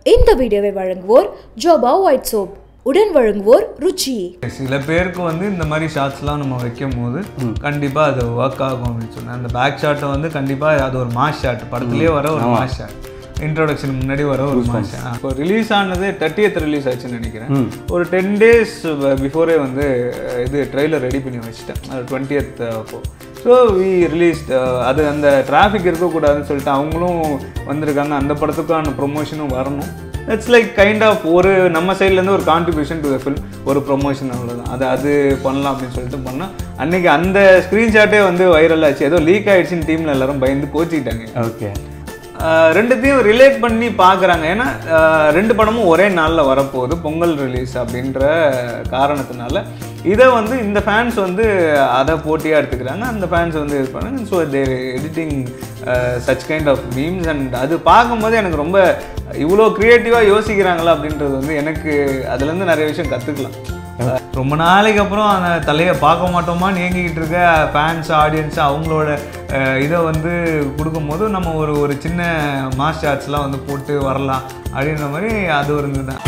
இந்த வீடியோவை வழங்குவோர் ஜோபா ஒயிட் சோப் உடன் வழங்குவோர் ருச்சி சில பேருக்கு வந்து இந்த மாதிரி ஷாட்ஸ்லாம் நம்ம வைக்கும் போது கண்டிப்பாக அது ஒர்க் ஆகும் அப்படின்னு சொன்னேன் அந்த பேக் ஷாட்டை வந்து கண்டிப்பாக அது ஒரு மாஸ் ஷாட் படத்துலேயே வர ஒரு மாஸ் ஷாட் இன்ட்ரோடக்ஷன் முன்னாடி வர ஒரு மாஸ் ஷாட் இப்போ ரிலீஸ் ஆனது தேர்ட்டியத் ரிலீஸ் ஆச்சுன்னு நினைக்கிறேன் ஒரு டென் டேஸ் பிஃபோரே வந்து அஹ், இது ட்ரெய்லர் ரெடி பண்ணி வச்சுட்டேன் அது டுவெண்ட்டியத் அப்போ ஸோ வி ரிலீஸ் அது அந்த டிராஃபிக் இருக்கக்கூடாதுன்னு சொல்லிட்டு அவங்களும் வந்திருக்காங்க அந்த படத்துக்கான ப்ரொமோஷனும் வரணும் இட்ஸ் லைக் கைண்ட் ஆஃப் ஒரு நம்ம சைட்லேருந்து ஒரு கான்ட்ரிபியூஷன் டு த ஃபில்ம் ஒரு ப்ரொமோஷன் அவ்வளோதான் அது அது பண்ணலாம் அப்படின்னு சொல்லிட்டு பண்ணோம் அன்னைக்கு அந்த ஸ்க்ரீன்ஷாட்டே வந்து வைரல் ஆச்சு ஏதோ லீக் ஆயிடுச்சுன்னு டீமில் எல்லாரும் பயந்து கோச்சிக்கிட்டாங்க ஓகே ஆஹ் ரெண்டுத்தையும் ரிலேட் பண்ணி பார்க்குறாங்க ஏன்னா ஆஹ் ரெண்டு படமும் ஒரே நாளில் வரப்போகுது பொங்கல் ரிலீஸ் அப்படின்ற காரணத்தினால இதை வந்து இந்த ஃபேன்ஸ் வந்து அதை போட்டியாக எடுத்துக்கிறாங்க அந்த ஃபேன்ஸ் வந்து இது பண்ணாங்க so their editing such kind of memes and அது பார்க்கும்போது எனக்கு ரொம்ப இவ்வளோ க்ரியேட்டிவாக யோசிக்கிறாங்களா அப்படின்றது வந்து எனக்கு அதுலேருந்து நிறைய விஷயம் கற்றுக்கலாம் ரொம்ப நாளைக்கு அப்புறம் அந்த தலையை பார்க்க மாட்டோமான்னு ஏங்கிக்கிட்டு இருக்க ஃபேன்ஸ் ஆடியன்ஸ் அவங்களோட அஹ், இதை வந்து கொடுக்கும்போது நம்ம ஒரு ஒரு சின்ன மாஸ் ஷாட்ஸ்லாம் வந்து போட்டு வரலாம் அப்படின்ற மாதிரி அது ஒரு இதுதான்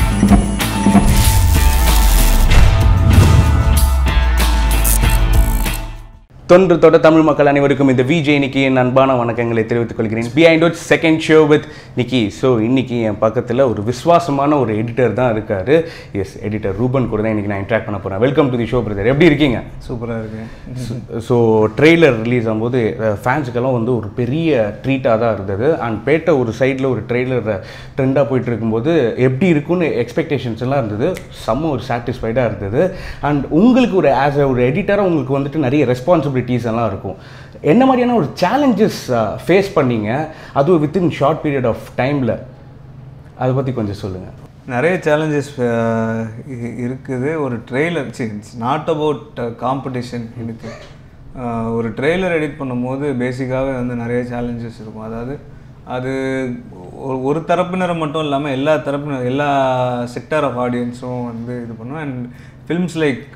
தொன்று தொட தமிழ் மக்கள் அனைவருக்கும் இந்த விஜய் நிக்கி என் அன்பான வணக்கங்களை தெரிவித்துக் கொள்கிறேன் Behindwoods second show with Nikki so இன்னைக்கு என் பக்கத்தில் ஒரு விசுவாசமான ஒரு எடிட்டர் தான் இருக்காரு எஸ் எடிட்டர் ரூபன் கூட தான் இன்னைக்கு நான் இன்ட்ராக்ட் பண்ண போகிறேன் welcome to the show brother எப்படி இருக்கீங்க சூப்பராக இருக்கு ஸோ ட்ரெய்லர் ரிலீஸ் ஆகும்போது ஃபேன்ஸுக்கெல்லாம் வந்து ஒரு பெரிய ட்ரீட்டாக தான் இருந்தது அண்ட் பேட்ட ஒரு சைடில் ஒரு ட்ரெய்லர் ட்ரெண்டாக போயிட்டு இருக்கும்போது எப்படி இருக்கும்னு எக்ஸ்பெக்டேஷன்ஸ் எல்லாம் இருந்தது செம்ம ஒரு சாட்டிஸ்ஃபைடாக இருந்தது அண்ட் உங்களுக்கு ஒரு ஆஸ் ஒரு எடிட்டராக உங்களுக்கு வந்துட்டு நிறைய ரெஸ்பான்சிபிலிட்டிஸ் எல்லாம் இருக்கும் என்ன மாதிரியான ஒரு சேலஞ்சஸ் ஃபேஸ் பண்ணீங்க அதுவும் வித்தின் ஷார்ட் பீரியட் ஆஃப் டைமில் அதை பற்றி கொஞ்சம் சொல்லுங்கள் நிறைய சேலஞ்சஸ் இருக்குது ஒரு trailer it's not about competition எனக்கு அஹ், ஒரு ட்ரெய்லர் எடிட் பண்ணும்போது பேசிக்காகவே வந்து நிறைய சேலஞ்சஸ் இருக்கும் அதாவது அது ஒரு ஒரு தரப்பினரை மட்டும் இல்லாமல் எல்லா தரப்பினர் எல்லா செக்டார் ஆஃப் ஆடியன்ஸும் வந்து இது பண்ணும் அண்ட் ஃபில்ம்ஸ் லைக்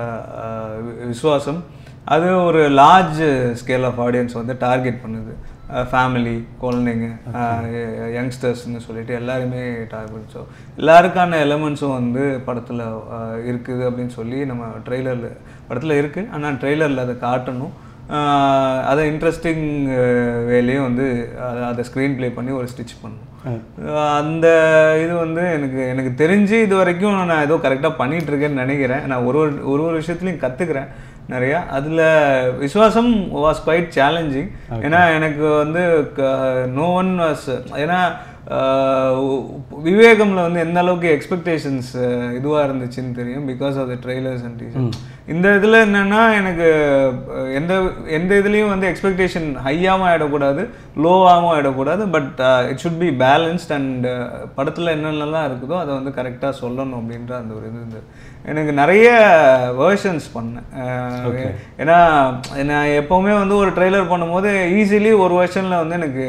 விஸ்வாசம் அது ஒரு லார்ஜ் ஸ்கேல் ஆஃப் ஆடியன்ஸ் வந்து டார்கெட் பண்ணுது ஃபேமிலி குழந்தைங்க யங்ஸ்டர்ஸ்னு சொல்லிட்டு எல்லாருமே டார்கெட் ஸோ எல்லாருக்கான எலமெண்ட்ஸும் வந்து படத்தில் இருக்குது அப்படின்னு சொல்லி நம்ம ட்ரெய்லரில் படத்தில் இருக்குது ஆனால் ட்ரெய்லரில் அதை காட்டணும் ஆஹ் அதை இன்ட்ரெஸ்டிங் வேலையும் வந்து அதை அதை ஸ்க்ரீன் ப்ளே பண்ணி ஒரு ஸ்டிச் பண்ணணும் ஆஹ் அந்த இது வந்து எனக்கு எனக்கு தெரிஞ்சு இது வரைக்கும் நான் ஏதோ கரெக்டாக பண்ணிட்டு இருக்கேன்னு நினைக்கிறேன் நான் ஒரு ஒரு ஒரு ஒரு விஷயத்துலையும் கற்றுக்கிறேன் நிறையா அதில் விஸ்வாசம் வாஸ் குவைட் சேலஞ்சிங் ஏன்னா எனக்கு வந்து நோ ஒன் வாஸ் ஏன்னா ஆஹ் விவேகம்ல வந்து எந்த அளவுக்கு எக்ஸ்பெக்டேஷன்ஸ் இதுவாக இருந்துச்சுன்னு தெரியும் because of the trailers and teaser இந்த இதில் என்னென்னா எனக்கு அஹ், எந்த எந்த இதுலேயும் வந்து எக்ஸ்பெக்டேஷன் ஹையாகவும் ஆகிடக்கூடாது லோவாகவும் ஆகிடக்கூடாது but it should be balanced and படத்தில் என்னென்னலாம் இருக்குதோ அதை வந்து கரெக்டாக சொல்லணும் அப்படின்ற அந்த ஒரு இது இருந்தது எனக்கு நிறைய வேர்ஷன்ஸ் பண்ணேன் அஹ், ஏன்னா நான் எப்போவுமே வந்து ஒரு ட்ரெய்லர் பண்ணும்போது ஈஸிலி ஒரு வெர்ஷனில் வந்து எனக்கு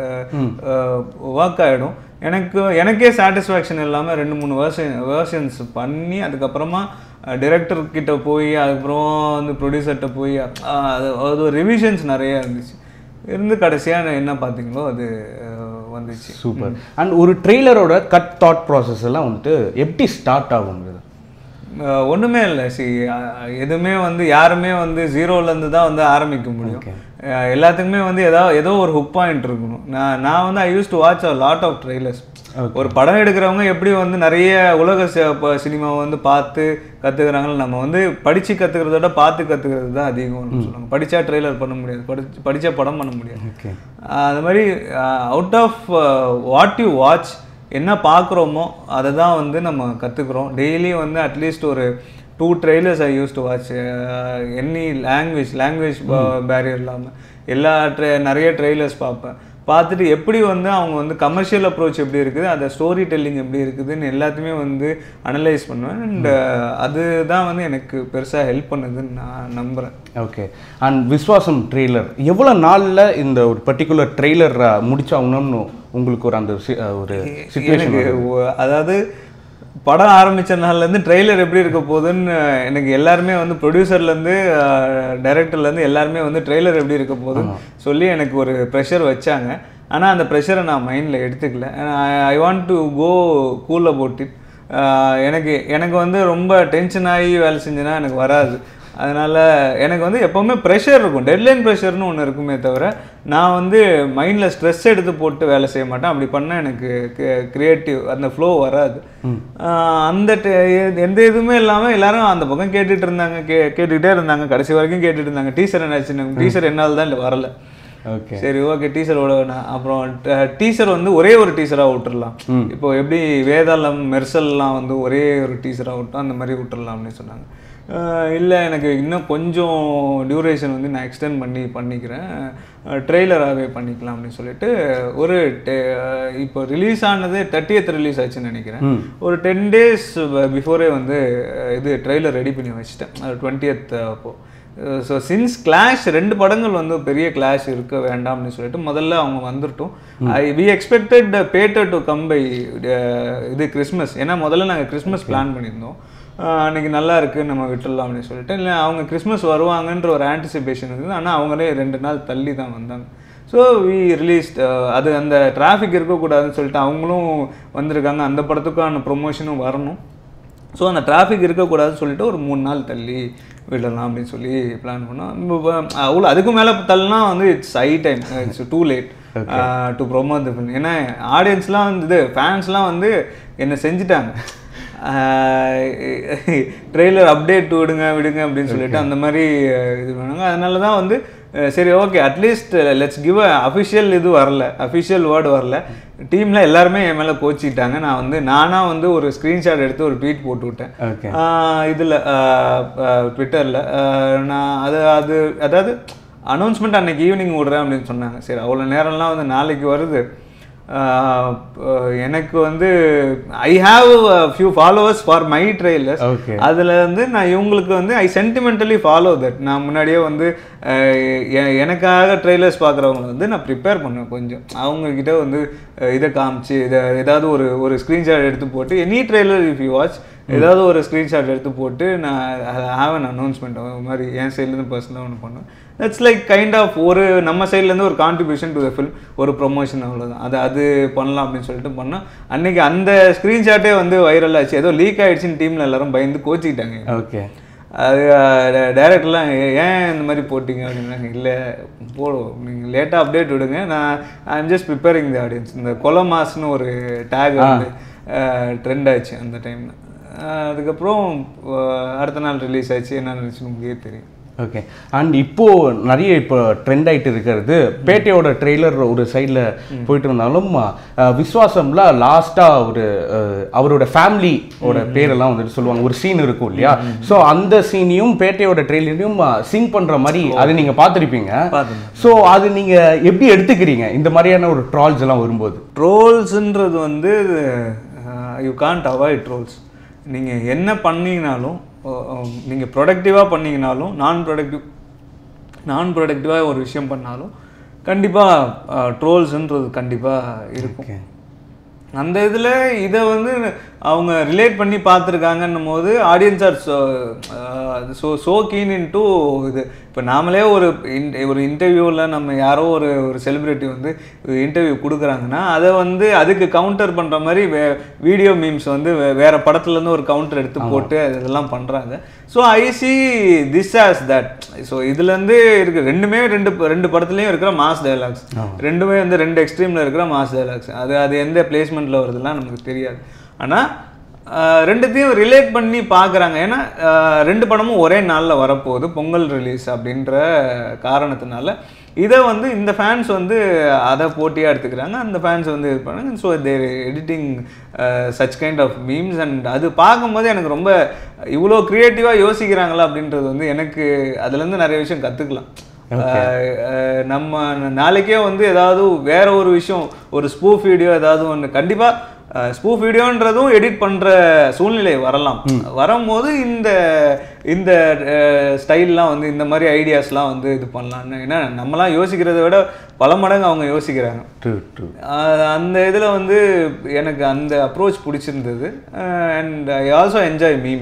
ஒர்க் ஆகிடும் எனக்கு எனக்கே சாட்டிஸ்ஃபேக்ஷன் இல்லாமல் ரெண்டு மூணு வேர்ஷன் வேர்ஷன்ஸ் பண்ணி அதுக்கப்புறமா டிரெக்டர் கிட்ட போய் அதுக்கப்புறம் வந்து ப்ரொடியூசர்கிட்ட போய் அஹ், அது அது ஒரு ரிவிஷன்ஸ் நிறைய இருந்துச்சு இருந்து கடைசியாக என்ன பார்த்தீங்களோ அது அஹ், வந்துச்சு சூப்பர் அண்ட் ஒரு ட்ரெய்லரோட கட் தாட் ப்ராசஸ் எல்லாம் வந்துட்டு எப்படி ஸ்டார்ட் ஆகுங்கிறது அஹ் ஒண்ணுமே இல்லை சி எதுவுமே வந்து யாருமே வந்து ஜீரோலேருந்து தான் வந்து ஆரம்பிக்க முடியும் அஹ் எல்லாத்துக்குமே வந்து ஏதோ ஏதோ ஒரு ஹுக் பாயிண்ட் இருக்கணும் நான் நான் வந்து I use to watch a lot of trailers ஒரு படம் எடுக்கிறவங்க எப்படி வந்து நிறைய உலக சினிமாவை வந்து பார்த்து கற்றுக்குறாங்களோ நம்ம வந்து படித்து கற்றுக்கிறத விட பார்த்து கற்றுக்கிறது தான் அதிகம்னு சொல்லுவாங்க படித்தா ட்ரெய்லர் பண்ண முடியாது படிச்சு படித்தா படம் பண்ண முடியாது ஓகே ஆஹ் அது மாதிரி out of what you watch என்ன பார்க்குறோமோ அதை தான் வந்து நம்ம கற்றுக்குறோம் டெய்லி வந்து அட்லீஸ்ட் ஒரு two trailers I use to watch any language language barrier இல்லாமல் எல்லா ட்ரெ நிறைய ட்ரெய்லர்ஸ் பார்ப்பேன் பார்த்துட்டு எப்படி வந்து அவங்க வந்து கமர்ஷியல் அப்ரோச் எப்படி இருக்குது அதை ஸ்டோரி டெல்லிங் எப்படி இருக்குதுன்னு எல்லாத்தையுமே வந்து அனலைஸ் பண்ணுவேன் அண்ட் அதுதான் வந்து எனக்கு பெருசாக ஹெல்ப் பண்ணுதுன்னு நான் நம்புகிறேன் ஓகே அண்ட் விஸ்வாசம் ட்ரெய்லர் எவ்வளோ நாளில் இந்த ஒரு பர்டிகுலர் ட்ரெய்லர் முடிச்சாகணும்னு உங்களுக்கு ஒரு அந்த சி- அஹ் ஒரு சுச்சுவேஷன் எனக்கு ஒ- அதாவது படம் ஆரம்பிச்ச நாள்ல இருந்து ட்ரெய்லர் எப்படி இருக்க போகுதுன்னு எனக்கு எல்லாருமே வந்து ப்ரொடியூசர்லேருந்து டைரக்டர்லேருந்து எல்லாருமே வந்து ட்ரெய்லர் எப்படி இருக்க போகுதுன்னு சொல்லி எனக்கு ஒரு ப்ரெஷர் வச்சாங்க ஆனால் அந்த ப்ரெஷரை நான் மைண்டில் எடுத்துக்கல I want to go cool about it எனக்கு எனக்கு வந்து ரொம்ப டென்ஷன் ஆகி வேலை செஞ்சேன்னா எனக்கு வராது அதனால் எனக்கு வந்து எப்போவுமே ப்ரெஷர் இருக்கும் டெட்லைன் ப்ரெஷர்னு ஒன்று இருக்குமே தவிர நான் வந்து மைண்டில் ஸ்ட்ரெஸ் எடுத்து போட்டு வேலை செய்ய மாட்டேன் அப்படி பண்ணால் எனக்கு க்ரியேட்டிவ் அந்த ஃப்ளோ வராது ஆஹ் அந்த te- எ- எந்த இதுவுமே இல்லாமல் எல்லாரும் அந்த பக்கம் கேட்டுட்டு இருந்தாங்க கே கேட்டுக்கிட்டே இருந்தாங்க கடைசி வரைக்கும் கேட்டுட்டு இருந்தாங்க டீச்சர் என்னாச்சு டீச்சர் என்னால் தான் இல்லை வரல ஓகே சரி ஓகே டீச்சரோட வேணாம் அப்புறம் டீச்சர் வந்து ஒரே ஒரு டீச்சராக விட்டுறலாம் இப்போ எப்படி வேதாளம் மெர்சல்லாம் வந்து ஒரே ஒரு டீச்சராக விட்டோம் அந்த மாதிரி விட்டுறலாம் அப்படின்னு சொன்னாங்க இல்லை எனக்கு இன்னும் கொஞ்சம் டியூரேஷன் வந்து நான் எக்ஸ்டெண்ட் பண்ணி பண்ணிக்கிறேன் ட்ரெய்லராகவே பண்ணிக்கலாம் அப்படின்னு சொல்லிட்டு ஒரு te- இப்போ ரிலீஸ் ஆனது தேர்ட்டியத் ரிலீஸ் ஆச்சுன்னு நினைக்கிறேன் ஒரு டென் டேஸ் பிஃபோரே வந்து அஹ், இது ட்ரெய்லர் ரெடி பண்ணி வச்சுட்டேன் அது டுவெண்ட்டியத் அப்போது ஸோ சின்ஸ் கிளாஷ் ரெண்டு படங்கள் வந்து பெரிய கிளாஷ் இருக்க வேண்டாம்னு சொல்லிட்டு முதல்ல அவங்க வந்துட்டோம் I we expected better to come by இது கிறிஸ்மஸ் ஏன்னா முதல்ல நாங்கள் கிறிஸ்மஸ் பிளான் பண்ணியிருந்தோம் ஆஹ் அன்னைக்கு நல்லா இருக்கு நம்ம விட்டுடலாம் அப்படின்னு சொல்லிட்டு இல்லை அவங்க கிறிஸ்மஸ் வருவாங்கன்ற ஒரு ஆன்டிசிபேஷன் இருக்குது ஆனால் அவங்களே ரெண்டு நாள் தள்ளி தான் வந்தாங்க ஸோ வி ரிலீஸ்ட் அது அந்த டிராஃபிக் இருக்கக்கூடாதுன்னு சொல்லிட்டு அவங்களும் வந்திருக்காங்க அந்த படத்துக்கான ப்ரொமோஷனும் வரணும் ஸோ அந்த டிராஃபிக் இருக்கக்கூடாதுன்னு சொல்லிட்டு ஒரு மூணு நாள் தள்ளி விடலாம் அப்படின்னு சொல்லி பிளான் பண்ணோம் அவ்வளோ அதுக்கு மேலே தள்ளினா வந்து it's high time it's too late to promote the film ஏன்னா ஆடியன்ஸ்லாம் வந்து இது ஃபேன்ஸ்லாம் வந்து என்ன செஞ்சுட்டாங்க ட்ரெய்லர் அப்டேட் விடுங்க விடுங்க அப்படின்னு சொல்லிட்டு அந்த மாதிரி அஹ், இது பண்ணாங்க அதனால தான் வந்து அஹ், சரி okay at least let's give a official இது வரல அஃபிஷியல் வேர்டு வரல டீமில் எல்லாருமே என் மேலே கோச்சிக்கிட்டாங்க நான் வந்து நானாக வந்து ஒரு ஸ்க்ரீன்ஷாட் எடுத்து ஒரு ட்வீட் போட்டு விட்டேன் ஓகே இதில் ட்விட்டரில் நான் அது அது அதாவது அனௌன்ஸ்மெண்ட் அன்னைக்கு ஈவினிங் விடுறேன் அப்படின்னு சொன்னாங்க சரி அவ்வளோ நேரம்லாம் வந்து நாளைக்கு வருது ஆஹ் அஹ் எனக்கு வந்து I have few followers for my trailers Okay. அதில் வந்து நான் இவங்களுக்கு வந்து ஐ சென்டிமெண்டலி ஃபாலோ தட் நான் முன்னாடியே வந்து அஹ், எ- எனக்காக ட்ரெய்லர்ஸ் பார்க்குறவங்க வந்து நான் ப்ரிப்பேர் பண்ணுவேன் கொஞ்சம் அவங்கக்கிட்ட வந்து அஹ், இதை காமிச்சு இதை ஏதாவது ஒரு ஒரு ஸ்க்ரீன்ஷாட் எடுத்து போட்டு any trailer if you watch ஏதாவது ஒரு ஸ்க்ரீன்ஷாட் எடுத்து போட்டு நான் ஹாவ் அன் அனௌன்ஸ்மெண்ட் மாதிரி என் சைட்லேருந்து பர்சனலாக ஒன்று பண்ணுவேன் தட்ஸ் லைக் கைண்ட் ஆஃப் ஒரு நம்ம சைட்லேருந்து ஒரு கான்ட்ரிபியூஷன் டு த ஃபில்ம் ஒரு ப்ரொமோஷன் அவ்வளோதான் அது அது பண்ணலாம் அப்படின்னு சொல்லிட்டு பண்ணோம் அன்னைக்கு அந்த ஸ்க்ரீன்ஷாட்டே வந்து வைரல் ஆச்சு ஏதோ லீக் ஆயிடுச்சுன்னு டீமில் எல்லாரும் பயந்து கோச்சிக்கிட்டாங்க ஓகே அது டேரக்டர்லாம் ஏன் இந்த மாதிரி போட்டிங்க அப்படின்னாங்க இல்லை போடும் நீங்கள் லேட்டாக அப்டேட் விடுங்க நான் I am just preparing the audience இந்த கொலமாஸ்னு ஒரு டேக் வந்து ட்ரெண்ட் ஆச்சு அந்த டைமில் அதுக்கப்புறம் அஹ், அடுத்த நாள் ரிலீஸ் ஆச்சு என்ன நினச்சுன்னு உங்களுக்கே தெரியும் ஓகே அண்ட் இப்போ நிறைய இப்போ ட்ரெண்ட் ஆயிட்டு இருக்கிறது பேட்டையோட ட்ரெய்லர் ஒரு சைடில் போயிட்டு இருந்தாலும் அஹ், விஸ்வாசம்ல லாஸ்ட்டாக ஒரு அஹ், அவரோட ஃபேமிலியோட பேரெல்லாம் வந்துட்டு சொல்லுவாங்க ஒரு சீன் இருக்கும் இல்லையா ஸோ அந்த சீனையும் பேட்டையோட ட்ரெய்லரையும் சிங் பண்ற மாதிரி அதை நீங்க பார்த்துருப்பீங்க பார்த்துருந்தேன். ஸோ அது நீங்க எப்படி எடுத்துக்கிறீங்க இந்த மாதிரியான ஒரு ட்ரால்ஸ் எல்லாம் வரும்போது ட்ரோல்ஸுன்றது வந்து யூ கான்ட் அவாய்ட் ட்ரோல்ஸ் நீங்கள் என்ன பண்ணீங்கனாலும் நீங்கள் ப்ரொடக்டிவாக பண்ணீங்கனாலும் நான் ப்ரொடக்டிவ் நான் ப்ரொடக்டிவாக ஒரு விஷயம் பண்ணாலும் கண்டிப்பாக ட்ரோல்ஸுன்றது கண்டிப்பாக இருக்கும் அந்த இதில் இதை வந்து அவங்க ரிலேட் பண்ணி பார்த்துருக்காங்கன்னும் போது audience are so so so keen in to இது இப்போ நாமளே ஒரு in- ஒரு இன்டர்வியூவில் நம்ம யாரோ ஒரு ஒரு செலிப்ரிட்டி வந்து இன்டர்வியூ கொடுக்குறாங்கன்னா அதை வந்து அதுக்கு கவுண்டர் பண்ணுற மாதிரி வே வீடியோ மீம்ஸ் வந்து வே வேறு படத்துலேருந்து ஒரு கவுண்டர் எடுத்து போட்டு இதெல்லாம் பண்ணுறாங்க so I see this as that so இதுலேருந்து இருக்கு ரெண்டுமே ரெண்டு ரெண்டு படத்துலையும் இருக்கிற மாஸ் டயலாக்ஸ் ரெண்டுமே வந்து ரெண்டு எக்ஸ்ட்ரீமில் இருக்கிற மாஸ் டயலாக்ஸ் அது அது எந்த பிளேஸ்மெண்ட்டில் வருதுலாம் நமக்கு தெரியாது ஆனால் ரெண்டுத்தையும் ரிலேட் பண்ணி பார்க்குறாங்க ஏன்னா ஆஹ் ரெண்டு படமும் ஒரே நாளில் வரப்போகுது பொங்கல் ரிலீஸ் அப்படின்ற காரணத்தினால இதை வந்து இந்த ஃபேன்ஸ் வந்து அதை போட்டியாக எடுத்துக்கிறாங்க அந்த ஃபேன்ஸ் வந்து இது பண்ணாங்க so their editing such kind of memes and அது பார்க்கும்போது எனக்கு ரொம்ப இவ்வளோ க்ரியேட்டிவாக யோசிக்கிறாங்களா அப்படின்றது வந்து எனக்கு அதுலேருந்து நிறைய விஷயம் கற்றுக்கலாம் நம்ம நாளைக்கே வந்து ஏதாவது வேற ஒரு விஷயம் ஒரு ஸ்பூஃப் வீடியோ ஏதாவது ஒன்று கண்டிப்பாக ஸ்பூஃப் வீடியோன்றதும் எடிட் பண்ணுற சூழ்நிலை வரலாம் வரும்போது இந்த இந்த ஸ்டைல்லாம் வந்து இந்த மாதிரி ஐடியாஸ்லாம் வந்து இது பண்ணலான்னு ஏன்னா நம்மலாம் யோசிக்கிறத விட பல மடங்கு அவங்க யோசிக்கிறாங்க ட்ரூ ட்ரூ ஆஹ் அந்த இதில் வந்து எனக்கு அந்த அப்ரோச் பிடிச்சிருந்தது and I also enjoy memes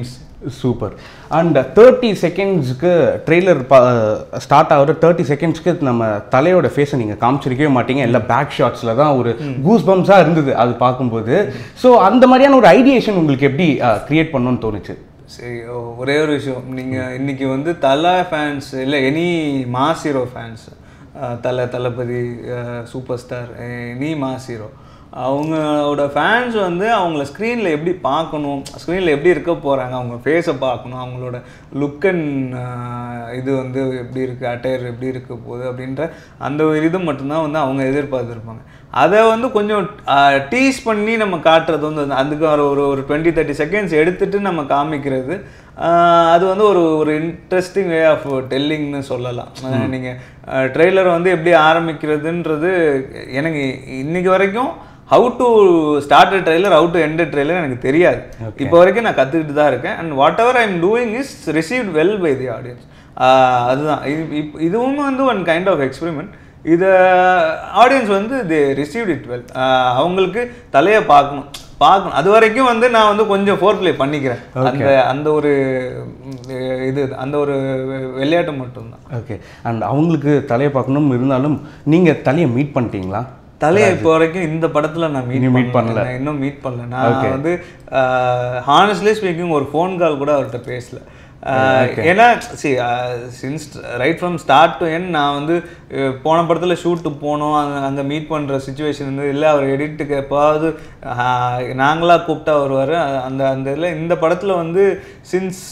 super and thirty செகண்ட்ஸ்க்கு ட்ரெய்லர் ஸ்டார்ட் ஆகிற தேர்ட்டி செகண்ட்ஸ்க்கு நம்ம தலையோட ஃபேஸை நீங்கள் காமிச்சிருக்கவே மாட்டீங்க எல்லாம் பேக் ஷாட்ஸில் தான் ஒரு கூஸ் பம்ஸாக இருந்தது அது பார்க்கும்போது ஸோ அந்த மாதிரியான ஒரு ஐடியேஷன் உங்களுக்கு எப்படி க்ரியேட் பண்ணணும்னு தோணுச்சு சரி ஒ- ஒரே ஒரு விஷயம் நீங்கள் இன்னைக்கு வந்து தலை ஃபேன்ஸ் இல்லை any mass hero fans Thala Thalapathy super star any mass hero அவங்களோட ஃபேன்ஸ் வந்து அவங்கள ஸ்க்ரீனில் எப்படி பார்க்கணும் ஸ்க்ரீனில் எப்படி இருக்க போகிறாங்க அவங்க ஃபேஸை பார்க்கணும் அவங்களோட லுக் அண்ட் இது வந்து எப்படி இருக்குது அட்டையர் எப்படி இருக்க போகுது அப்படின்ற அந்த ஒரு இது மட்டும்தான் வந்து அவங்க எதிர்பார்த்துருப்பாங்க அதை வந்து கொஞ்சம் டீஸ் பண்ணி நம்ம காட்டுறது வந்து அதுக்கு ஒரு ஒரு ஒரு டுவெண்ட்டி தேர்ட்டி செகண்ட்ஸ் எடுத்துட்டு நம்ம காமிக்கிறது ஆஹ் அது வந்து ஒரு ஒரு இன்ட்ரெஸ்டிங் வே ஆஃப் டெல்லிங்னு சொல்லலாம் நீங்கள் ட்ரெய்லர் வந்து எப்படி ஆரம்பிக்கிறதுன்றது எனக்கு இன்னைக்கு வரைக்கும் how to start trailer how to end trailer எனக்கு தெரியாது இப்போ வரைக்கும் நான் கற்றுக்கிட்டு தான் இருக்கேன் and whatever I am doing is received well by the audience அதுதான் இது இப்- இதுவும் வந்து ஒன் கைண்ட் ஆஃப் எக்ஸ்பெரிமெண்ட் இதை ஆடியன்ஸ் வந்து தே ரிசீவ் இட் வெல் அவங்களுக்கு தலையை பார்க்கணும் பார்க்கணும் அது வரைக்கும் வந்து நான் வந்து கொஞ்சம் ஃபோர் ப்ளே பண்ணிக்கிறேன் அந்த அந்த ஒரு ம், இது அந்த ஒரு வெ- விளையாட்டு மட்டும்தான் ஓகே அண்ட் அவங்களுக்கு தலையை பார்க்கணும் இருந்தாலும் நீங்கள் தலையை மீட் பண்ணிட்டீங்களா தலையை இப்போ வரைக்கும் இந்த படத்துல நான் மீட் இன்னும் meet meet பண்ணல. பண்ணல இன்னும் மீட் பண்ணல நான் வந்து ஹானஸ்ட்லி ஸ்பீக்கிங் ஒரு ஃபோன் கால் கூட அவர்கிட்ட பேசல ஆஹ் ஏன்னா சி since right from start to என் நான் வந்து அஹ், போன படத்தில் ஷூட்டு போனோம் அங்கே அங்கே மீட் பண்ணுற சுச்சுவேஷன் இருந்து இல்லை அவர் எடிட்டுக்கு எப்பாவது நாங்களாக கூப்பிட்டா வருவார் அந்த அந்த இதில் இந்த படத்தில் வந்து சின்ஸ்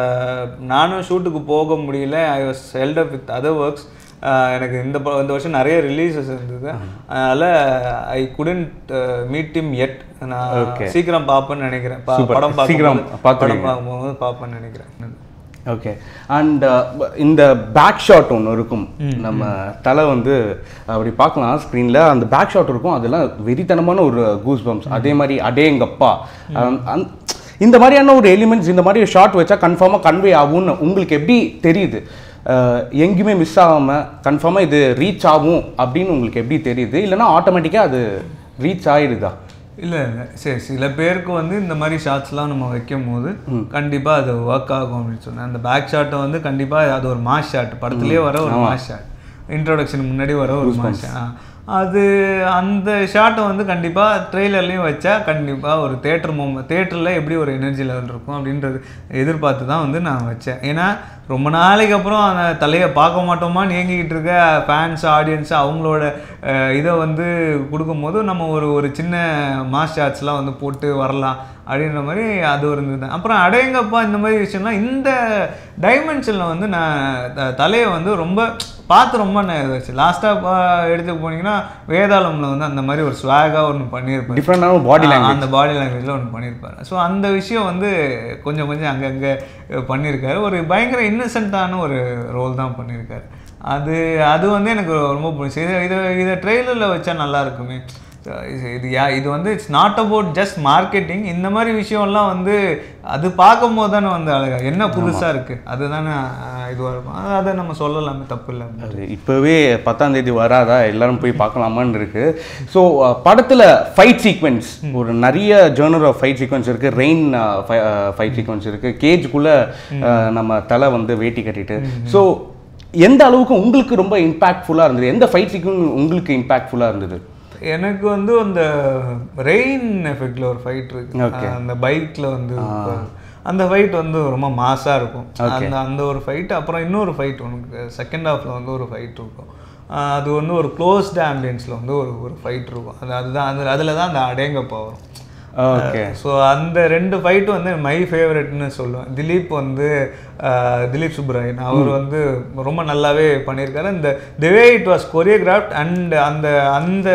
நானும் ஷூட்டுக்கு போக முடியல I was held up with other works எனக்கு இந்த ப- இந்த வருஷம் நிறைய ரிலீசஸ் இருந்தது அதனால ஐ குடன்ட் மீட் இம் எட் நான் சீக்கிரம் பார்ப்பேன்னு நினைக்கிறேன் ப- Super. படம் சீக்கிரம் பார்க்கும்போது- பார்த்துருவீங்க. படம் பார்க்கும்போது பார்ப்பேன்னு நினைக்கிறேன் ஓகே அண்ட் இந்த பேக் ஷாட் ஒன்று இருக்கும் நம்ம தலை வந்து அப்படி பார்க்கலாம் ஸ்க்ரீனில் அந்த பேக் ஷாட் இருக்கும் அதெல்லாம் வெறித்தனமான ஒரு கூஸ் பம்ப்ஸ் அதே மாதிரி அடேங்கப்பா அம், அந்- இந்த மாதிரியான ஒரு எலிமெண்ட்ஸ் இந்த மாதிரி ஷாட் வச்சா கன்ஃபார்மாக கன்வே ஆகும்னு உங்களுக்கு எப்படி தெரியுது அஹ், எங்கேயுமே மிஸ் ஆகாமல் கன்ஃபார்மாக இது ரீச் ஆகும் அப்படின்னு உங்களுக்கு எப்படி தெரியுது இல்லைன்னா ஆட்டோமேட்டிக்காக அது ரீச் ஆயிடுதா இல்லை இல்லை சரி சில பேருக்கு வந்து இந்த மாதிரி ஷாட்ஸ்லாம் நம்ம வைக்கும் போது கண்டிப்பாக அது ஒர்க் ஆகும் அப்படின்னு சொன்னேன் அந்த பேக் ஷாட்டை வந்து கண்டிப்பாக அது ஒரு மாஸ் ஷாட் படத்துலேயே வர ஒரு மாஸ் ஷாட் இன்ட்ரோடக்ஷன் முன்னாடி வர ஒரு மாஸ் ஷாட் அது அந்த ஷாட்டை வந்து கண்டிப்பாக ட்ரெய்லர்லேயும் வச்சா கண்டிப்பாக ஒரு தேட்டர் மூமெண்ட் தேட்டரில் எப்படி ஒரு எனர்ஜி லெவல் இருக்கும் அப்படின்றது எதிர்பார்த்து தான் வந்து நான் வச்சேன் ஏன்னா ரொம்ப நாளைக்கு அப்புறம் அந்த தலையை பார்க்க மாட்டோமான்னு ஏங்கிக்கிட்டு இருக்க ஃபேன்ஸ் ஆடியன்ஸ் அவங்களோட அஹ், இதை வந்து கொடுக்கும்போது நம்ம ஒரு ஒரு சின்ன மாஸ் ஷாட்ஸ்லாம் வந்து போட்டு வரலாம் அப்படின்ற மாதிரி அது ஒரு இருந்தது அப்புறம் அடையங்கப்பா இந்த மாதிரி விஷயம்லாம் இந்த டைமென்ஷனில் வந்து நான் த- தலையை வந்து ரொம்ப பார்த்து ரொம்ப இதாச்சு லாஸ்ட்டாக எடுத்து போனீங்கன்னா வேதாளம்ல வந்து அந்த மாதிரி ஒரு ஸ்வாகாக ஒன்று பண்ணியிருப்பேன் டிஃப்ரெண்டான பாடி ஆ, அந்த பாடி லாங்குவேஜில் ஒன்று பண்ணியிருப்பாரு ஸோ அந்த விஷயம் வந்து கொஞ்சம் கொஞ்சம் அங்கங்கே பண்ணியிருக்காரு ஒரு பயங்கர இன்னசென்ட்டான ஒரு ரோல் தான் பண்ணியிருக்காரு அது அது வந்து எனக்கு ரொம்ப பிடிச்சி இது இது இதை ட்ரெய்லரில் வச்சா நல்லா இருக்குமே இது- இது யா இது வந்து it's not about just marketing இந்த மாதிரி விஷயம்லாம் வந்து அது பார்க்கும் போது தானே வந்து அழகா என்ன புதுசாக இருக்குது அதுதானே ஆஹ், இதுவாக இருக்கும் அது- அதை நம்ம சொல்லலாமே தப்பு இல்லை அது இப்போவே பத்தாம் தேதி வராதா எல்லாரும் போய் பார்க்கலாமான்னு இருக்கு ஸோ படத்தில் ஃபைட் சீக்வென்ஸ் ஒரு நிறைய ஜேர்னர் ஆஃப் ஃபைட் சீக்வென்ஸ் இருக்கு ரெயின் ஃபைட் சீக்வென்ஸ் இருக்கு கேஜுக்குள்ளே நம்ம தலை வந்து வேட்டி கட்டிட்டு ஸோ எந்த அளவுக்கு உங்களுக்கு ரொம்ப இம்பாக்ட்ஃபுல்லாக இருந்தது எந்த ஃபைட் சீக்வென்ஸ் உங்களுக்கு இம்பாக்ட்ஃபுல்லாக இருந்தது எனக்கு வந்து அந்த ரெயின் எஃபெக்ட்ல ஒரு ஃபைட் இருக்கு அந்த பைக்ல வந்து அந்த ஃபைட் வந்து ரொம்ப மாஸாக இருக்கும் அந்த அந்த ஒரு ஃபைட் அப்புறம் இன்னொரு ஃபைட் உனக்கு செகண்ட் ஹாஃப்ல வந்து ஒரு ஃபைட் இருக்கும் ஆஹ் அது வந்து ஒரு க்ளோஸ்ட் ஆம்பியன்ஸில் வந்து ஒரு ஒரு ஃபைட் இருக்கும் அது அதுதான் அது அதில் தான் அந்த அடேங்கப்பா வரும் ஓகே ஸோ அந்த ரெண்டு ஃபைட்டும் வந்து மை ஃபேவரட்னு சொல்லுவேன் திலீப் வந்து அஹ், திலீப் சுப்ராயன் அவர் வந்து ரொம்ப நல்லாவே பண்ணியிருக்காரு இந்த the way it was choreographed and அந்த அந்த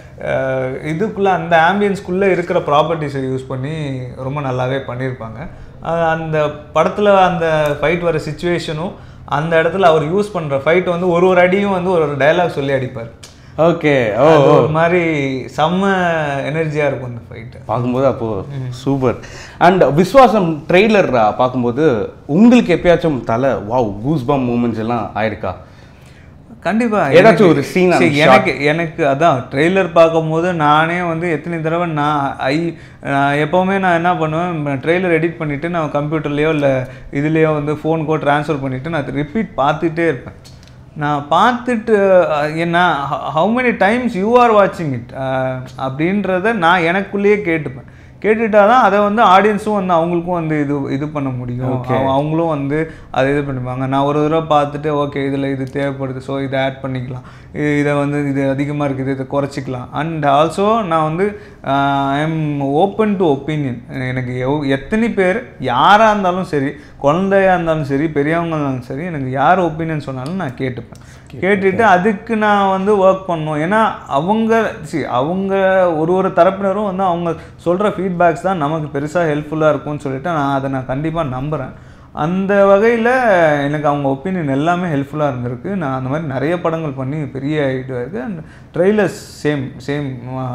அஹ், இதுக்குள்ள அந்த ஆம்பியன்ஸ்குள்ளே இருக்கிற ப்ராப்பர்ட்டிஸை யூஸ் பண்ணி ரொம்ப நல்லாவே பண்ணியிருப்பாங்க அஹ், அந்த படத்தில் அந்த ஃபைட் வர சுச்சுவேஷனும் அந்த இடத்துல அவர் யூஸ் பண்ணுற ஃபைட் வந்து ஒரு ஒரு அடியும் வந்து ஒரு ஒரு டயலாக் சொல்லி அடிப்பார் ஓகே ஓ அது ஒரு மாதிரி செம்ம எனர்ஜியாக இருக்கும் அந்த ஃபைட்டு பார்க்கும்போது அப்போது சூப்பர் அண்ட் விஸ்வாசம் ட்ரெய்லர் பார்க்கும்போது உங்களுக்கு எப்பயாச்சும் தலை வாவ் கூஸ் பம் மூமெண்ட்ஸ் எல்லாம் ஆயிருக்கா கண்டிப்பா ஏதாச்சும் எனக்கு- ஒரு scene and சரி, shot. எனக்கு எனக்கு அதான் ட்ரெய்லர் பார்க்கும்போது நானே வந்து எத்தனை தடவை நான் ஐ நான் எப்போவுமே நான் என்ன பண்ணுவேன் ட்ரெய்லர் எடிட் பண்ணிவிட்டு நான் கம்ப்யூட்டர்லேயோ இல்லை இதுலேயோ வந்து ஃபோனுக்கோ ட்ரான்ஸ்ஃபர் பண்ணிவிட்டு நான் ரிப்பீட் பார்த்துட்டே இருப்பேன் நான் பார்த்துட்டு அஹ், என்ன how many times you are வாட்சிங் இட் அப்படின்றத நான் எனக்குள்ளேயே கேட்டுப்பேன் கேட்டுட்டா தான் அதை வந்து ஆடியன்ஸும் வந்து அவங்களுக்கும் வந்து இது இது பண்ண முடியும் அவ- அவங்களும் வந்து அதை இது பண்ணிப்பாங்க நான் ஒரு தடவை பார்த்துட்டு ஓகே இதில் இது தேவைப்படுது ஸோ இதை ஆட் பண்ணிக்கலாம் இ- இதை வந்து இது அதிகமாக இருக்குது இதை குறைச்சிக்கலாம் அண்ட் ஆல்சோ நான் வந்து I am open to opinion எனக்கு எவ் எத்தனை பேர் யாராக இருந்தாலும் சரி குழந்தையா இருந்தாலும் சரி பெரியவங்க இருந்தாலும் சரி எனக்கு யார் ஒப்பீனியன் சொன்னாலும் நான் கேட்டுப்பேன் கேட்டுட்டு அதுக்கு நான் வந்து ஒர்க் பண்ணணும் ஏன்னா அவங்க சி அவங்க ஒரு ஒரு தரப்பினரும் வந்து அவங்க சொல்கிற ஃபீட்பேக்ஸ் தான் நமக்கு பெருசாக ஹெல்ப்ஃபுல்லாக இருக்கும்னு சொல்லிட்டு நான் அதை நான் கண்டிப்பாக நம்புகிறேன் அந்த வகையில் எனக்கு அவங்க ஒப்பீனியன் எல்லாமே ஹெல்ப்ஃபுல்லாக இருந்திருக்கு நான் அந்த மாதிரி நிறைய படங்கள் பண்ணி பெரிய இதுவாக இருக்குது and trailers same same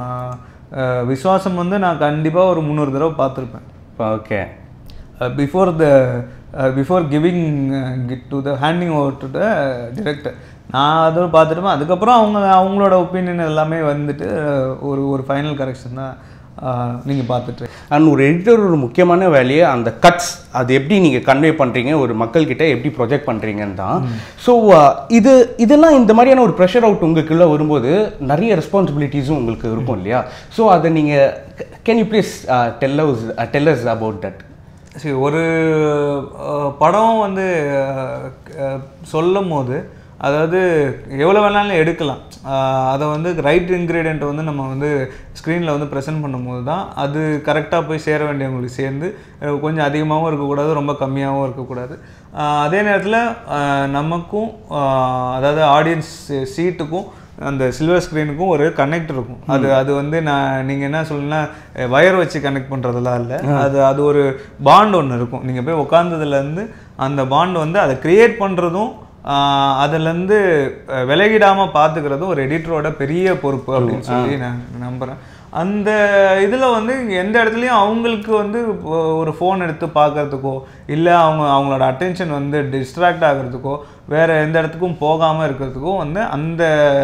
Viswasam வந்து நான் கண்டிப்பாக ஒரு முந்நூறு தடவை பார்த்துருப்பேன் okay before the before giving it to the handing over to the director நான் அதை பார்த்துட்டுப்பேன் அதுக்கப்புறம் அவங்க அவங்களோட ஒப்பீனியன் எல்லாமே வந்துட்டு uh, ஒரு ஒரு ஃபைனல் கரெக்ஷன் தான் நீங்கள் பார்த்துட்டு அண்ட் ஒரு எடிட்டர் ஒரு முக்கியமான வேலையை அந்த கட்ஸ் அது எப்படி நீங்கள் கன்வே பண்ணுறீங்க ஒரு மக்கள்கிட்ட எப்படி ப்ரொஜெக்ட் பண்ணுறீங்கன்னு தான் ஸோ இது இதெல்லாம் இந்த மாதிரியான ஒரு ப்ரெஷர் அவுட் உங்களுக்குள்ள வரும்போது நிறைய ரெஸ்பான்சிபிலிட்டிஸும் உங்களுக்கு இருக்கும் இல்லையா ஸோ அதை நீங்கள் can you please tell us tell us about that சரி ஒரு அஹ், படம் வந்து அஹ், அஹ், சொல்லும் போது அதாவது எவ்வளோ வேணாலும் எடுக்கலாம் அஹ், அதை வந்து ரைட் இன்க்ரீடியண்ட் வந்து நம்ம வந்து ஸ்க்ரீனில் வந்து ப்ரெசென்ட் பண்ணும்போது தான் அது கரெக்டாக போய் சேர வேண்டியவங்களுக்கு சேர்ந்து அஹ், கொஞ்சம் அதிகமாகவும் இருக்கக்கூடாது ரொம்ப கம்மியாகவும் இருக்கக்கூடாது அஹ், அதே நேரத்தில் நமக்கும் அஹ், அதாவது ஆடியன்ஸ் சீட்டுக்கும் அந்த சில்வர் ஸ்க்ரீனுக்கும் ஒரு கனெக்ட் இருக்கும் அது அது வந்து நான் நீங்கள் என்ன சொல்லணும்னா வயர் வச்சு கனெக்ட் பண்ணுறதெல்லாம் இல்லை அது அது ஒரு பாண்ட் ஒன்று இருக்கும் நீங்கள் போய் உட்காந்ததுலேருந்து அந்த பாண்ட் வந்து அதை க்ரியேட் பண்ணுறதும் அதுலேருந்து விலகிடாமல் பார்த்துக்கிறதும் ஒரு எடிட்டரோட பெரிய பொறுப்பு அப்படின்னு சொல்லி நான் நம்புகிறேன் அந்த இதில் வந்து எந்த இடத்துலையும் அவங்களுக்கு வந்து ஒ- ஒரு ஃபோன் எடுத்து பார்க்கறதுக்கோ இல்லை அவங்க அவங்களோட அட்டென்ஷன் வந்து டிஸ்ட்ராக்ட் ஆகிறதுக்கோ வேறு எந்த இடத்துக்கும் போகாமல் இருக்கிறதுக்கோ வந்து அந்த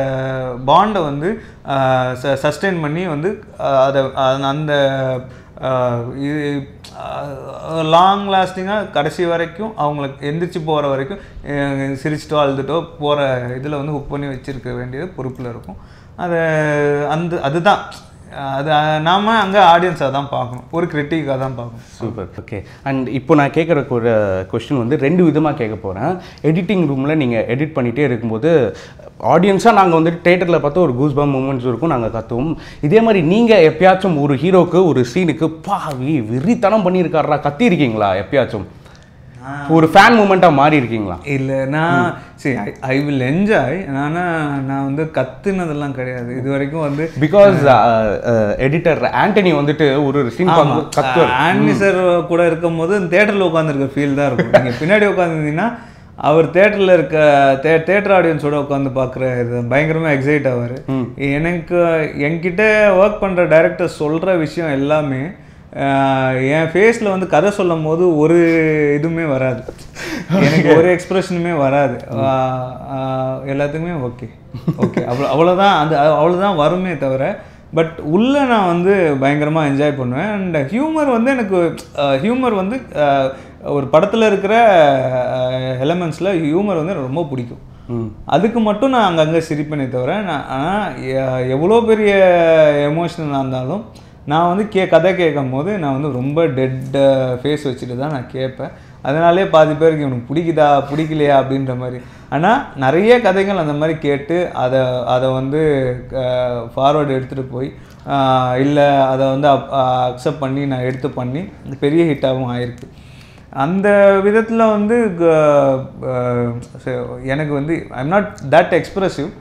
பாண்டை வந்து சஸ்டெயின் பண்ணி வந்து அஹ், அதை அ- அந்த அஹ், இது லாங் லாஸ்டிங்காக கடைசி வரைக்கும் அவங்களுக்கு எந்திரிச்சு போகிற வரைக்கும் அஹ், சிரிச்சிட்டோ அழுதுட்டோ போகிற இதில் வந்து ஹுக் பண்ணி வச்சிருக்க வேண்டியது பொறுப்பில் இருக்கும் அதை அந்த அதுதான் அது நாம அங்கே ஆடியன்ஸாக தான் பார்க்கணும் ஒரு கிரிட்டிக்காக தான் பார்க்கணும் சூப்பர் ஓகே அண்ட் இப்போ நான் கேட்குற ஒரு கொஸ்டின் வந்து ரெண்டு விதமாக கேட்க போகிறேன் எடிட்டிங் ரூமில் நீங்கள் எடிட் பண்ணிகிட்டே இருக்கும்போது ஆடியன்ஸாக நாங்கள் வந்துட்டு தேட்டரில் பார்த்து ஒரு கூஸ் பம் மூமெண்ட்ஸ் இருக்கும் நாங்கள் கத்துவோம் இதே மாதிரி நீங்கள் எப்பயாச்சும் ஒரு ஹீரோக்கு ஒரு சீனுக்கு பாவி வெறித்தனம் பண்ணியிருக்காரா கத்தியிருக்கீங்களா எப்பயாச்சும் ஒரு ஃபேன் மூமெண்ட்டாக மாறி இருக்கீங்களா இல்லை நான் சரி ஐ ஐ வில் என்ஜாய் ஆனால் நான் வந்து கத்துனதெல்லாம் கிடையாது இது வரைக்கும் வந்து பிகாஸ் எடிட்டர் ஆண்டனி வந்துட்டு ஒரு ஒரு சீன் கத்துவார் ஆன்மி சார் கூட இருக்கும்போது தேட்டரில் உட்காந்துருக்க ஃபீல் தான் இருக்கும் நீங்கள் பின்னாடி உட்காந்துருந்தீங்கன்னா அவர் தேட்டரில் இருக்க தே தேட்டர் ஆடியன்ஸோட உட்காந்து பார்க்குற இது பயங்கரமாக எக்ஸைட் ஆவார் எனக்கு என்கிட்ட ஒர்க் பண்ணுற டைரக்டர் சொல்கிற விஷயம் எல்லாமே ஆஹ், என் ஃபேஸில் வந்து கதை சொல்லும் போது ஒரு இதுவுமே வராது எனக்கு ஒரு எக்ஸ்பிரஷனுமே வராது ஆஹ், ஆஹ், எல்லாத்துக்குமே ஓகே ஓகே அவ்வளோ அவ்வளோதான் அந்த அவ்வளோதான் வருமே தவிர பட் உள்ள நான் வந்து பயங்கரமாக என்ஜாய் பண்ணுவேன் அண்ட் ஹியூமர் வந்து எனக்கு ஹியூமர் வந்து அஹ், ஒரு படத்தில் இருக்கிற எலமெண்ட்ஸில் ஹியூமர் வந்து எனக்கு ரொம்ப பிடிக்கும் அதுக்கு மட்டும் நான் அங்கங்கே சிரிப்பேனே தவிர நான் ஆனால் எவ்வளோ பெரிய எமோஷனலாக இருந்தாலும் நான் வந்து கே கதை கேட்கும் போது நான் வந்து ரொம்ப டெட் ஃபேஸ் வச்சுட்டு தான் நான் கேட்பேன் அதனாலே பாதி பேருக்கு இவனுக்கு பிடிக்குதா பிடிக்கலையா அப்படின்ற மாதிரி ஆனால் நிறைய கதைகள் அந்த மாதிரி கேட்டு அதை அதை வந்து ஃபார்வர்டு எடுத்துகிட்டு போய் இல்லை அதை வந்து அக்செப்ட் பண்ணி நான் எடுத்து பண்ணி பெரிய ஹிட்டாகவும் ஆயிருக்கு அந்த விதத்தில் வந்து க- அஹ் ச- எனக்கு வந்து ஐம் நாட் தட் எக்ஸ்ப்ரெசிவ்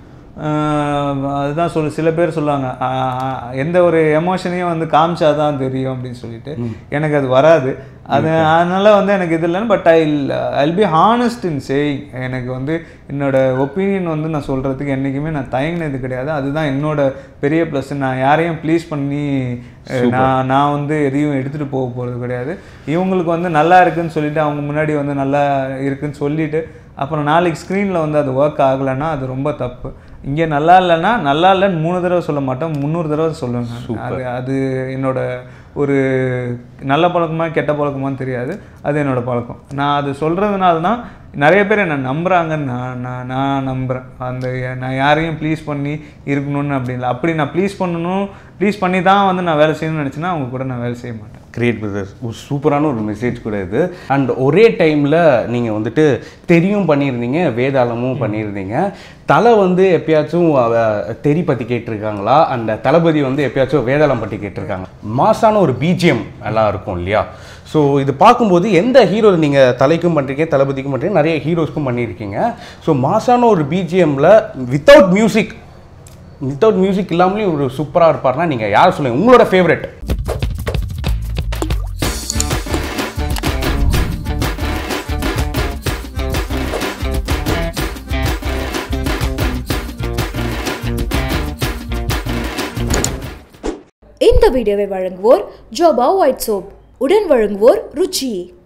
அதுதான் சொல்லு சில பேர் சொல்லுவாங்க ஆஹ் ஆஹ் எந்த ஒரு எமோஷனையும் வந்து காமிச்சாதான் தெரியும் அப்படின்னு சொல்லிட்டு எனக்கு அது வராது அது அதனால வந்து எனக்கு இது இல்லைன்னு but I I'll be honest in saying எனக்கு வந்து என்னோட ஒப்பீனியன் வந்து நான் சொல்கிறதுக்கு என்றைக்குமே நான் தயங்கினது கிடையாது அதுதான் என்னோட பெரிய ப்ளஸ் நான் யாரையும் ப்ளீஸ் பண்ணி அஹ், நான் நான் வந்து எதையும் எடுத்துகிட்டு போக போகிறது கிடையாது இவங்களுக்கு வந்து நல்லா இருக்குன்னு சொல்லிட்டு அவங்க முன்னாடி வந்து நல்லா இருக்குன்னு சொல்லிட்டு அப்புறம் நாளைக்கு ஸ்க்ரீனில் வந்து அது ஒர்க் ஆகலைன்னா அது ரொம்ப தப்பு இங்கே நல்லா இல்லைன்னா நல்லா இல்லைன்னு மூணு தடவை சொல்ல மாட்டேன் முந்நூறு தடவை சொல்லுவேன் நான். அது அது என்னோட ஒரு நல்ல பழக்கமா கெட்ட பழக்கமான்னு தெரியாது அது என்னோட பழக்கம் நான் அது சொல்கிறதுனால தான் நிறைய பேர் என்னை நம்புகிறாங்கன்னு நான் நான் நான் நம்புகிறேன் அந்த நான் யாரையும் ப்ளீஸ் பண்ணி இருக்கணும்னு அப்படி இல்லை அப்படி நான் ப்ளீஸ் பண்ணணும் ப்ளீஸ் பண்ணி தான் வந்து நான் வேலை செய்யணும்னு நினச்சேன்னா அவங்க கூட நான் வேலை செய்ய மாட்டேன் கிரேட் பிரதர்ஸ் ஒரு சூப்பரான ஒரு மெசேஜ் கூட இது அண்ட் ஒரே டைமில் நீங்கள் வந்துட்டு தெரியும் பண்ணியிருந்தீங்க வேதாளமும் பண்ணியிருந்தீங்க தலை வந்து எப்பயாச்சும் அவ தெரி பற்றி கேட்டிருக்காங்களா அந்த தளபதி வந்து எப்பயாச்சும் வேதாளம் பற்றி கேட்டிருக்காங்க மாசான ஒரு பிஜிஎம் எல்லாம் இருக்கும் இல்லையா ஸோ இது பார்க்கும்போது எந்த ஹீரோ நீங்கள் தலைக்கும் பண்ணுறீங்க தளபதிக்கும் பண்ணுறீங்க நிறைய ஹீரோஸ்க்கும் பண்ணியிருக்கீங்க ஸோ மாசான ஒரு பிஜிஎம்மில் வித்தவுட் மியூசிக் வித்தவுட் மியூசிக் இல்லாமலேயும் ஒரு சூப்பராக இருப்பார்னா நீங்கள் யார் சொல்லுங்கள் உங்களோட ஃபேவரட் இந்த வீடியோவை வழங்குவோர் ஜோபா ஒயிட் சோப் உடன் வழங்குவோர் ருச்சி